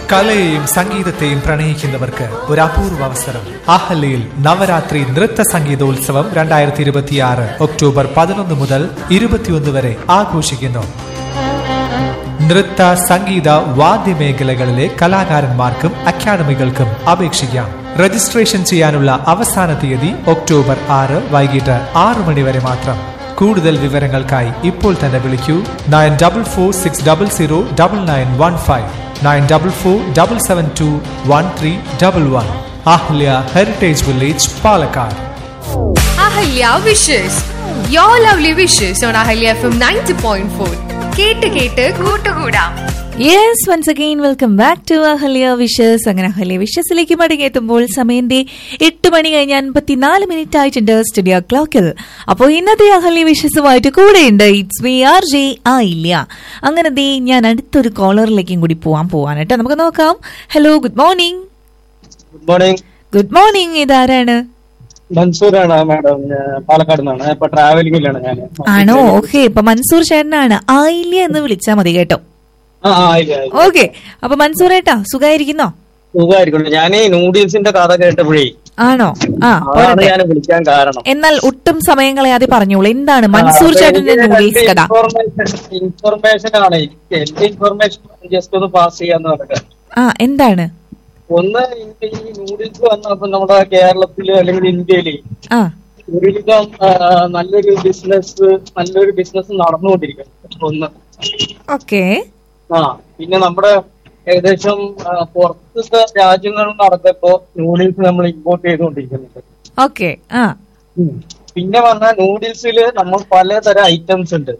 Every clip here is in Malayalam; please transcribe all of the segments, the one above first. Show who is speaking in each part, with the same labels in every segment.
Speaker 1: കലയെയും സംഗീതത്തെയും പ്രണയിക്കുന്നവർക്ക് ഒരു അപൂർവ അവസരം അഹല്യയിൽ നവരാത്രി നൃത്ത സംഗീതോത്സവം രണ്ടായിരത്തി ഇരുപത്തിയാറ് ഒക്ടോബർ പതിനൊന്ന് മുതൽ ഇരുപത്തിയൊന്ന് വരെ ആഘോഷിക്കുന്നു നൃത്ത സംഗീത വാദ്യമേഖലകളിലെ കലാകാരന്മാർക്കും അക്കാദമികൾക്കും അപേക്ഷിക്കാം രജിസ്ട്രേഷൻ ചെയ്യാനുള്ള അവസാന തീയതി ഒക്ടോബർ ആറ് വൈകിട്ട് ആറു മണി വരെ മാത്രം കൂടുതൽ വിവരങ്ങൾക്കായി ഇപ്പോൾ തന്നെ വിളിക്കൂ nine double four six double zero double nine one five nine double four double seven two one three double one Ahalya heritage village Palakkad
Speaker 2: Ahalya wishes your lovely wishes on Ahalya F M ninety point four കേട്ട് കേട്ട് കൂട്ടുകൂടാം
Speaker 3: yes once again welcome back to Ahalya wishes അങ്ങനെ അഹല്യ വിഷസിലേക്ക് മടങ്ങിയെത്തുമ്പോൾ സമയം ദേ എട്ട് മണി കഴിഞ്ഞ് അൻപത്തിനാല് മിനിറ്റ് ആയിട്ടുണ്ട് സ്റ്റുഡിയോ ക്ലോക്കിൽ അപ്പോൾ ഇന്നത്തെ അഹല്യ വിഷസുമായിട്ട് കൂടെയുണ്ട് ഇറ്റ്സ് മീ ആർ ജെ ആ ഇല്ല അങ്ങനെ ദേ ഞാൻ അടുത്തൊരു കോളറിലേക്കും കൂടി പോവാൻ പോവാണ് കേട്ടോ നമുക്ക് നോക്കാം hello good morning
Speaker 4: good morning
Speaker 3: good morning ഇതാരാണ്
Speaker 4: മൻസൂറാണ് മാഡം ഞാൻ പാലക്കാട് നിന്നാണ് ഇപ്പൊ ട്രാവലിംഗിലാണ് ഞാൻ
Speaker 3: ആണോ ഓക്കെ ഇപ്പൊ മൻസൂർ ചേട്ടനാണ് ആയില്ല എന്ന് വിളിച്ചാൽ മതി കേട്ടോ
Speaker 4: ആ ആ, ഇല്ല, ഇല്ല.
Speaker 3: ഓക്കെ അപ്പൊ മൻസൂർ ഏട്ടാ സുഖായിരിക്കുന്നോ
Speaker 4: സുഖമായിരിക്കും ഞാൻ ഈ നൂഡിൽസിന്റെ കഥ കേട്ടപ്പോഴേ
Speaker 3: ആണോ ആ
Speaker 4: അതാണ്
Speaker 3: പോരട്ടെ
Speaker 4: ഞാൻ വിളിക്കാൻ കാരണം
Speaker 3: എന്നാൽ ഒട്ടും സമയം കളയാതെ പറഞ്ഞോളൂ എന്താണ് മൻസൂർ ചേട്ടന്റെ നൂഡിൽസ് കഥ
Speaker 4: ഇൻഫർമേഷൻ ആണ് എനിക്ക് എന്റെ ഇൻഫർമേഷൻ ജസ്റ്റ് ഒന്ന് പാസ് ചെയ്യാന്ന് പറഞ്ഞിട്ട്
Speaker 3: ആ എന്താണ്
Speaker 4: ഒന്ന് എനിക്ക് ഈ നൂഡിൽസ് വന്നപ്പോ നമ്മുടെ കേരളത്തില് അല്ലെങ്കിൽ ഇന്ത്യയില്
Speaker 3: ആ
Speaker 4: ഒരുവിധം ആ, നല്ലൊരു ബിസിനസ് നല്ലൊരു ബിസിനസ് നടന്നുകൊണ്ടിരിക്കുന്നു ഒന്ന്
Speaker 3: ഓക്കെ
Speaker 4: ആ പിന്നെ നമ്മുടെ ഏകദേശം ആ, പുറത്തത്തെ രാജ്യങ്ങളിൽ നടക്കപ്പോ നൂഡിൽസ് നമ്മൾ ഇമ്പോർട്ട് ചെയ്തുകൊണ്ടിരിക്കുന്നുണ്ട്
Speaker 3: ഓക്കെ ആ
Speaker 4: പിന്നെ പറഞ്ഞാൽ നൂഡിൽസിൽ നമ്മൾ പലതരം ഐറ്റംസ് ഉണ്ട്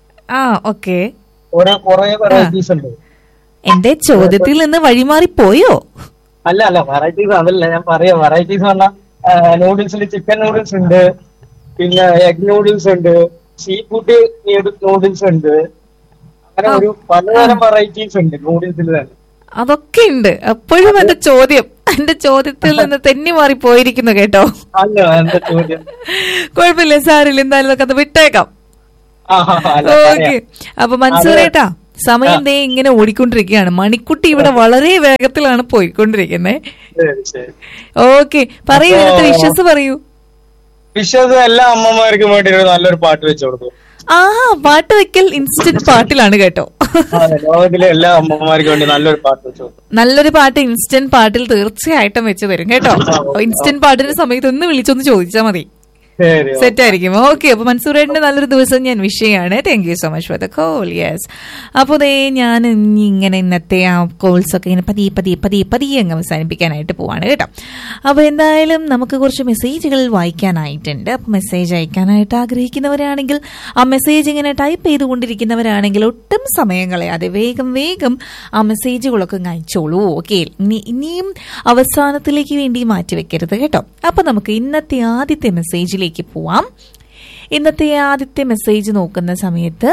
Speaker 3: ആ ഓക്കെ
Speaker 4: കുറെ കുറെ വെറൈറ്റീസ് ഉണ്ട്
Speaker 3: എന്റെ ചോദ്യത്തിൽ നിന്ന് വഴിമാറി പോയോ
Speaker 4: അല്ല അല്ല വെറൈറ്റീസ് അതല്ല ഞാൻ പറയാം വെറൈറ്റീസ് പറഞ്ഞാൽ നൂഡിൽസിൽ ചിക്കൻ നൂഡിൽസ് ഉണ്ട് പിന്നെ എഗ് നൂഡിൽസ് ഉണ്ട് സീ ഫുഡ് നൂഡിൽസ് ഉണ്ട് അങ്ങനെ ഒരു പലതരം വെറൈറ്റീസ് ഉണ്ട് നൂഡിൽസിൽ തന്നെ
Speaker 3: അതൊക്കെ ഉണ്ട് അപ്പോഴും എന്റെ ചോദ്യം എന്റെ ചോദ്യത്തിൽ നിന്ന് തെന്നി മാറി പോയിരിക്കുന്നു കേട്ടോ
Speaker 4: അല്ല എന്താ ചോദ്യം
Speaker 3: കുഴപ്പമില്ല സാറില്ല എന്തായാലും നമുക്ക് അത് വിട്ടേക്കാം
Speaker 4: ആ ആ, ആ, അല്ല,
Speaker 3: ഓക്കെ
Speaker 4: പറയാം.
Speaker 3: അപ്പൊ മൻസൂറേട്ടാ സമയം ദേ ഇങ്ങനെ ഓടിക്കൊണ്ടിരിക്കുകയാണ് മണിക്കുട്ടി ഇവിടെ വളരെ വേഗത്തിലാണ് പോയിക്കൊണ്ടിരിക്കുന്നത്
Speaker 4: ശരി ശരി
Speaker 3: ഓക്കെ പറയൂ
Speaker 4: അപ്പോ-
Speaker 3: ഇന്നത്തെ വിശ്വസ് പറയൂ
Speaker 4: വിശ്വാസം എല്ലാ അമ്മമാർക്കും വേണ്ടി ഒരു നല്ലൊരു പാട്ട് വെച്ചു കൊടുത്തു
Speaker 3: ആഹാ പാട്ട് വെക്കൽ ഇൻസ്റ്റന്റ് പാട്ടിലാണ് കേട്ടോ
Speaker 4: അതെ, ലോകത്തിലെ എല്ലാ അമ്മമാർക്കും വേണ്ടി നല്ലൊരു പാട്ട് വെച്ചു കൊടുത്തു
Speaker 3: നല്ലൊരു പാട്ട് ഇൻസ്റ്റന്റ് പാട്ടിൽ തീർച്ചയായിട്ടും വെച്ച് തരും കേട്ടോ ഇൻസ്റ്റന്റ് പാട്ടിന്റെ സമയത്ത് ഒന്ന് വിളിച്ചൊന്ന് ചോദിച്ചാൽ മതി
Speaker 4: ശരി
Speaker 3: സെറ്റ് ആയിരിക്കും ഓക്കെ അപ്പൊ മൻസൂറേട്ടന്റെ നല്ലൊരു ദിവസം ഞാൻ വിഷ് ചെയ്യാണ് thank you so much for the call yes അപ്പോൾ ദേ ഞാൻ ഇനി ഇങ്ങനെ ഇന്നത്തെ ആ കോൾസ് ഒക്കെ ഇങ്ങനെ പതിയെ പതിയെ പതിയെ പതിയെ അങ്ങ് അവസാനിപ്പിക്കാനായിട്ട് പോവാണ് കേട്ടോ അപ്പോൾ എന്തായാലും നമുക്ക് കുറച്ച് മെസ്സേജുകൾ വായിക്കാനായിട്ടുണ്ട് അപ്പോൾ മെസ്സേജ് അയക്കാനായിട്ട് ആഗ്രഹിക്കുന്നവരാണെങ്കിൽ ആ മെസ്സേജ് ഇങ്ങനെ ടൈപ്പ് ചെയ്തുകൊണ്ടിരിക്കുന്നവരാണെങ്കിൽ ഒട്ടും സമയം കളയാതെ വേഗം വേഗം ആ മെസ്സേജുകളൊക്കെ അങ്ങ് അയച്ചോളൂ ഓക്കെ ഇനി ഇനിയും അവസാനത്തിലേക്ക് വേണ്ടി മാറ്റി വെക്കരുത് കേട്ടോ അപ്പൊ നമുക്ക് ഇന്നത്തെ ആദ്യത്തെ മെസ്സേജിലേക്ക് പോവാം ഇന്നത്തെ ആദ്യത്തെ മെസ്സേജ് നോക്കുന്ന സമയത്ത്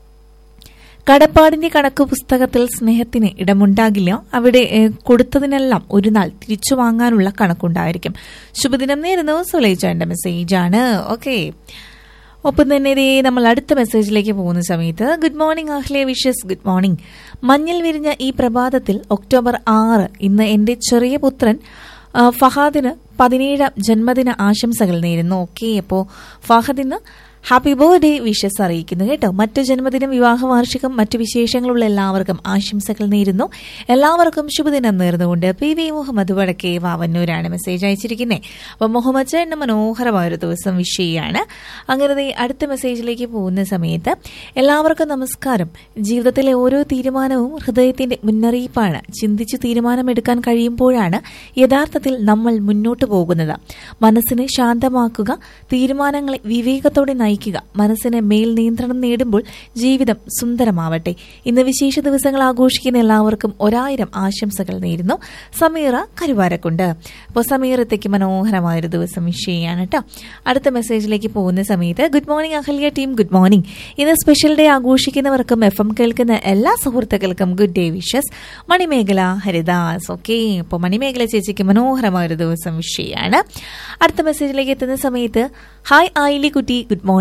Speaker 3: കടപ്പാടിന്റെ കണക്ക് പുസ്തകത്തിൽ സ്നേഹത്തിന് ഇടമുണ്ടാകില്ല അവിടെ ഏഹ്, കൊടുത്തതിനെല്ലാം ഒരു നാൾ തിരിച്ചു വാങ്ങാനുള്ള കണക്കുണ്ടായിരിക്കും ശുഭദിനം നേരുന്നു സുലൈജാന്റെ മെസ്സേജാണ് ഓക്കെ ഒപ്പം തന്നെ ഇതേ നമ്മൾ അടുത്ത മെസ്സേജിലേക്ക് പോകുന്ന സമയത്ത് good morning Ahalya wishes good morning മഞ്ഞൾ വിരിഞ്ഞ ഈ പ്രഭാതത്തിൽ ഒക്ടോബർ ആറ് ഇന്ന് എന്റെ ചെറിയ പുത്രൻ ആ, ഫഹാദിന് പതിനേഴാം ജന്മദിന ആശംസകൾ നേരുന്നു ഓക്കെ അപ്പോൾ ഫഹദിന് ഹാപ്പി ബർത്ത്ഡേ വിഷസ് അറിയിക്കുന്നു കേട്ടോ മറ്റു ജന്മദിനം വിവാഹ വാർഷികം മറ്റു വിശേഷങ്ങളുള്ള എല്ലാവർക്കും ആശംസകൾ നേരുന്നു എല്ലാവർക്കും ശുഭദിനം നേർന്നുകൊണ്ട് പി വി മുഹമ്മദ് വടക്കേ വാവന്നൂരാണ് മെസ്സേജ് അയച്ചിരിക്കുന്നത് അപ്പോൾ മുഹമ്മദ് ചേട്ടന് മനോഹരമായ ഒരു ദിവസം വിഷ് ചെയ്യാണ് അങ്ങനെ ദേ അടുത്ത മെസ്സേജിലേക്ക് പോകുന്ന സമയത്ത് എല്ലാവർക്കും നമസ്കാരം ജീവിതത്തിലെ ഓരോ തീരുമാനവും ഹൃദയത്തിന്റെ മുന്നറിയിപ്പാണ് ചിന്തിച്ച് തീരുമാനമെടുക്കാൻ കഴിയുമ്പോഴാണ് യഥാർത്ഥത്തിൽ നമ്മൾ മുന്നോട്ട് പോകുന്നത് മനസ്സിനെ ശാന്തമാക്കുക തീരുമാനങ്ങളെ വിവേകത്തോടെ നയിക്കുക മനസ്സിന് മേൽ നിയന്ത്രണം നേടുമ്പോൾ ജീവിതം സുന്ദരമാവട്ടെ ഇന്ന് വിശേഷ ദിവസങ്ങൾ ആഘോഷിക്കുന്ന എല്ലാവർക്കും ഒരായിരം ആശംസകൾ നേരുന്നു സമീറ കരുവാരക്കുണ്ട് അപ്പോൾ സമീറത്തേക്ക് മനോഹരമായൊരു ദിവസം വിഷ് ചെയ്യാണ് കേട്ടോ അടുത്ത മെസ്സേജിലേക്ക് പോകുന്ന സമയത്ത് good morning Ahalya team good morning ഇന്ന് സ്പെഷ്യൽ ഡേ ആഘോഷിക്കുന്നവർക്കും എഫ് എം കേൾക്കുന്ന എല്ലാ സുഹൃത്തുക്കൾക്കും good day wishes Manimekhala Haridas okay അപ്പോൾ മണിമേഖല ചേച്ചിക്ക് മനോഹരമായ ഒരു ദിവസം വിഷ് ചെയ്യാണ് അടുത്ത മെസ്സേജിലേക്ക് എത്തുന്ന സമയത്ത് ഹായ് ആയിലി കുട്ടി good morning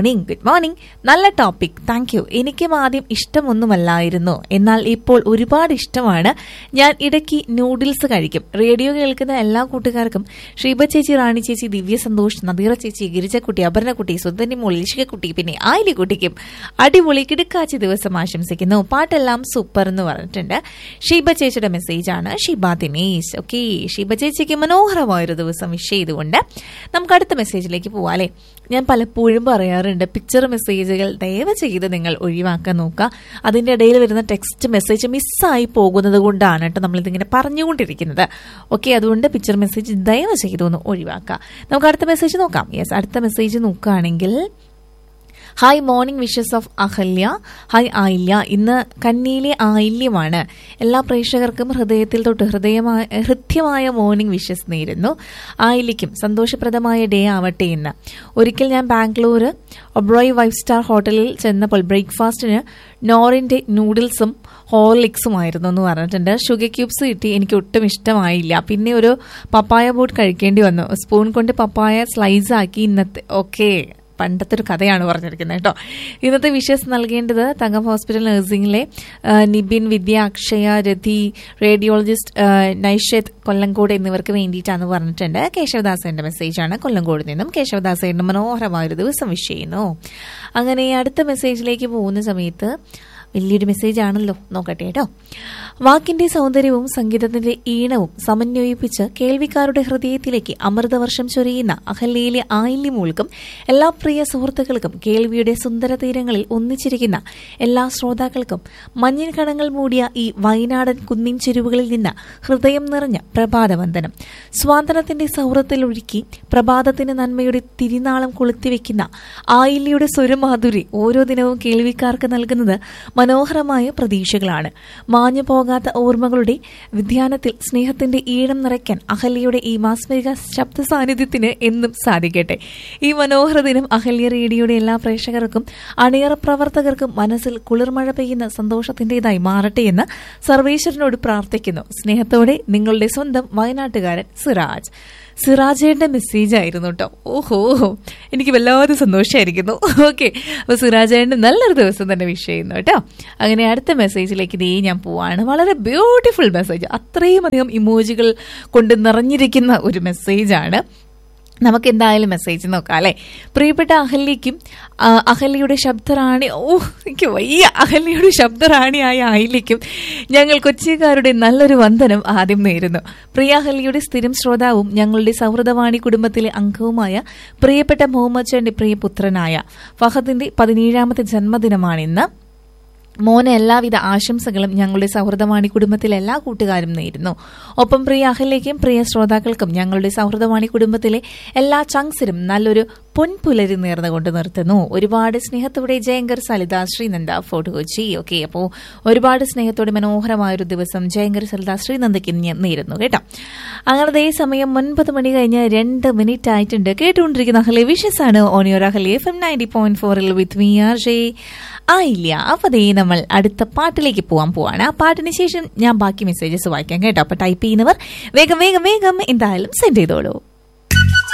Speaker 3: morning good morning നല്ല ടോപ്പിക് താങ്ക് യു എനിക്കും ആദ്യം ഇഷ്ടമൊന്നുമല്ലായിരുന്നു എന്നാൽ ഇപ്പോൾ ഒരുപാട് ഇഷ്ടമാണ് ഞാൻ ഇടയ്ക്ക് നൂഡിൽസ് കഴിക്കും റേഡിയോ കേൾക്കുന്ന എല്ലാ കൂട്ടുകാർക്കും ഷീബ ചേച്ചി റാണി ചേച്ചി ദിവ്യ സന്തോഷ് നദീറ ചേച്ചി ഗിരിജക്കുട്ടി അപർണക്കുട്ടി സുന്ദരി മോൾ ഇഷികക്കുട്ടി പിന്നെ ആയിലിക്കുട്ടിക്കും അടിപൊളി കിടുക്കാച്ചി ദിവസം ആശംസിക്കുന്നു പാട്ടെല്ലാം സൂപ്പർ എന്ന് പറഞ്ഞിട്ടുണ്ട് ഷീബ ചേച്ചിയുടെ മെസ്സേജ് ആണ് ഷീബ ദിനേശ് ഓക്കെ ഷീബ ചേച്ചിക്ക് മനോഹരമായൊരു ദിവസം വിഷ് ചെയ്തുകൊണ്ട് നമുക്ക് അടുത്ത മെസ്സേജിലേക്ക് പോവാല്ലേ ഞാൻ പലപ്പോഴും പറയാറുണ്ട് പിക്ചർ മെസ്സേജുകൾ ദയവ് ചെയ്ത് നിങ്ങൾ ഒഴിവാക്കാൻ നോക്കുക അതിന്റെ ഇടയിൽ വരുന്ന ടെക്സ്റ്റ് മെസ്സേജ് മിസ്സായി പോകുന്നത് കൊണ്ടാണ് കേട്ടോ നമ്മളിതിങ്ങനെ പറഞ്ഞുകൊണ്ടിരിക്കുന്നത് ഓക്കെ അതുകൊണ്ട് പിക്ചർ മെസ്സേജ് ദയവ് ചെയ്ത് ഒന്ന് ഒഴിവാക്കുക നമുക്ക് അടുത്ത മെസ്സേജ് നോക്കാം യെസ് അടുത്ത മെസ്സേജ് നോക്കുകയാണെങ്കിൽ hi morning wishes of Ahalya hi Ayilya ഇന്ന് കന്നിയിലെ ആയില്യമാണ് എല്ലാ പ്രേക്ഷകർക്കും ഹൃദയത്തിൽ തൊട്ട് ഹൃദയമായ ഹൃദ്യമായ മോർണിംഗ് വിഷസ് നേരുന്നു ആയില്യയ്ക്കും സന്തോഷപ്രദമായ ഡേ ആവട്ടെ എന്ന് ഒരിക്കൽ ഞാൻ ബാംഗ്ലൂർ ഒബ്രോയ് ഫൈവ് സ്റ്റാർ ഹോട്ടലിൽ ചെന്നപ്പോൾ ബ്രേക്ക്ഫാസ്റ്റിന് നോറിന്റെ നൂഡിൽസും ഹോർലിക്സുമായിരുന്നു എന്ന് പറഞ്ഞിട്ടുണ്ട് ഷുഗർ ക്യൂബ്സ് കിട്ടി എനിക്ക് ഒട്ടും ഇഷ്ടമായില്ല പിന്നെ ഒരു പപ്പായ ബോട്ട് കഴിക്കേണ്ടി വന്നു സ്പൂൺ കൊണ്ട് പപ്പായ സ്ലൈസ് ആക്കി ഇന്നത്തെ ഓക്കെ പണ്ടത്തെ ഒരു കഥയാണ് പറഞ്ഞിരിക്കുന്നത് കേട്ടോ ഇന്നത്തെ വിഷസ് നൽകേണ്ടത് തങ്കം ഹോസ്പിറ്റൽ നഴ്സിംഗിലെ ആ, നിബിൻ വിദ്യ അക്ഷയ രതി റേഡിയോളജിസ്റ്റ് ആ, നൈഷത് കൊല്ലങ്കോട് എന്നിവർക്ക് വേണ്ടിയിട്ടാണ് പറഞ്ഞിട്ടുണ്ട് കേശവദാസന്റെ മെസ്സേജാണ് കൊല്ലങ്കോട് നിന്നും കേശവദാസന്റെ മനോഹരമായൊരു ദിവസം വിഷ് ചെയ്യുന്നു അങ്ങനെ അടുത്ത മെസ്സേജിലേക്ക് പോകുന്ന സമയത്ത് വലിയൊരു മെസ്സേജ് ആണല്ലോ നോക്കട്ടെ കേട്ടോ വാക്കിന്റെ സൗന്ദര്യവും സംഗീതത്തിന്റെ ഈണവും സമന്വയിപ്പിച്ച് കേൾവിക്കാരുടെ ഹൃദയത്തിലേക്ക് അമൃതവർഷം ചൊരിയുന്ന അഹല്യയിലെ ആയില്യമൂൾക്കും എല്ലാ പ്രിയ സുഹൃത്തുക്കൾക്കും കേൾവിയുടെ സുന്ദര തീരങ്ങളിൽ ഒന്നിച്ചിരിക്കുന്ന എല്ലാ ശ്രോതാക്കൾക്കും മഞ്ഞിൻ കണങ്ങൾ മൂടിയ ഈ വയനാടൻ കുന്നിൻ ചെരുവുകളിൽ നിന്ന് ഹൃദയം നിറഞ്ഞ പ്രഭാതവന്ദനം സ്വാതന്ത്ര്യത്തിന്റെ സൗഹൃദത്തിലൊഴുക്കി പ്രഭാതത്തിന് നന്മയുടെ തിരിനാളം കൊളുത്തിവെക്കുന്ന ആയില്യയുടെ സ്വരമാധുരി ഓരോ ദിനവും കേൾവിക്കാർക്ക് നൽകുന്നത് മനോഹരമായ പ്രതീക്ഷകളാണ് മാഞ്ഞു പോകാത്ത ഓർമ്മകളുടെ വിധ്യാനത്തിൽ സ്നേഹത്തിന്റെ ഈണം നിറയ്ക്കാൻ അഹല്യയുടെ ഈ മാസ്മരിക ശബ്ദ സാന്നിധ്യത്തിന് എന്നും സാധിക്കട്ടെ ഈ മനോഹര ദിനം അഹല്യ റേഡിയോയുടെ എല്ലാ പ്രേക്ഷകർക്കും അണിയറ പ്രവർത്തകർക്കും മനസ്സിൽ കുളിർമഴ പെയ്യുന്ന സന്തോഷത്തിന്റേതായി മാറട്ടെ എന്ന് സർവേശ്വരനോട് പ്രാർത്ഥിക്കുന്നു സ്നേഹത്തോടെ നിങ്ങളുടെ സ്വന്തം വയനാട്ടുകാരൻ സിറാജ് സിറാജയുടെ മെസ്സേജ് ആയിരുന്നു കേട്ടോ ഓഹോ എനിക്ക് വല്ലാതെ സന്തോഷമായിരിക്കുന്നു ഓക്കെ അപ്പൊ സിറാജയുടെ നല്ലൊരു ദിവസം തന്നെ വിഷ് ചെയ്യുന്നു കേട്ടോ അങ്ങനെ അടുത്ത മെസ്സേജിലേക്ക് ഇതേ ഞാൻ പോവാണ് വളരെ ബ്യൂട്ടിഫുൾ മെസ്സേജ് അത്രയും അധികം ഇമോജികൾ കൊണ്ട് നിറഞ്ഞിരിക്കുന്ന ഒരു മെസ്സേജാണ് നമുക്ക് എന്തായാലും മെസ്സേജ് നോക്കാം അല്ലെ പ്രിയപ്പെട്ട അഹല്യയ്ക്കും ആ, അഹല്യയുടെ ശബ്ദറാണി ഓ എനിക്ക് വയ്യ അഹല്യയുടെ ശബ്ദറാണിയായ അഹല്യയ്ക്കും ഞങ്ങൾ കൊച്ചിക്കാരുടെ നല്ലൊരു വന്ദനം ആദ്യം നേരുന്നു പ്രിയ അഹല്യയുടെ സ്ഥിരം ശ്രോതാവും ഞങ്ങളുടെ സൗഹൃദവാണി കുടുംബത്തിലെ അംഗവുമായ പ്രിയപ്പെട്ട മുഹമ്മദ് ചാന്റെ പ്രിയപുത്രനായ ഫഹദിന്റെ പതിനേഴാമത്തെ ജന്മദിനമാണിന്ന് മോന് എല്ലാവിധ ആശംസകളും ഞങ്ങളുടെ സൗഹൃദവാണി കുടുംബത്തിലെ എല്ലാ കൂട്ടുകാരും നേരുന്നു ഒപ്പം പ്രിയ അഹല്യയ്ക്കും പ്രിയ ശ്രോതാക്കൾക്കും ഞങ്ങളുടെ സൗഹൃദവാണി കുടുംബത്തിലെ എല്ലാ ചങ്സിനും നല്ലൊരു പൊൻപുലരി നേർന്നുകൊണ്ട് നിർത്തുന്നു ഒരുപാട് സ്നേഹത്തോടെ ജയങ്കർ സലിത ശ്രീനന്ദ ഫോർട്ട് കൊച്ചി ഓക്കെ അപ്പോൾ ഒരുപാട് സ്നേഹത്തോടെ മനോഹരമായൊരു ദിവസം ജയങ്കർ സലിത ശ്രീനന്ദയ്ക്ക് ഞാൻ നേരുന്നു കേട്ടോ അങ്ങനെ അതേ സമയം ഒൻപത് മണി കഴിഞ്ഞ് രണ്ട് മിനിറ്റ് ആയിട്ടുണ്ട് കേട്ടുകൊണ്ടിരിക്കുന്ന അഹല്യ വിഷസ് ആണ് on your Ahalya F M ninety point ഫോറിൽ വിത്ത് മീ ആർ ജെ ആയില്ല അപ്പൊ ദേ നമ്മൾ അടുത്ത പാട്ടിലേക്ക് പോവാൻ പോവാണ് ആ പാട്ടിന് ശേഷം ഞാൻ ബാക്കി മെസ്സേജസ് വായിക്കാം കേട്ടോ അപ്പൊ ടൈപ്പ് ചെയ്യുന്നവർ വേഗം വേഗം വേഗം എന്തായാലും സെൻഡ് ചെയ്തോളൂ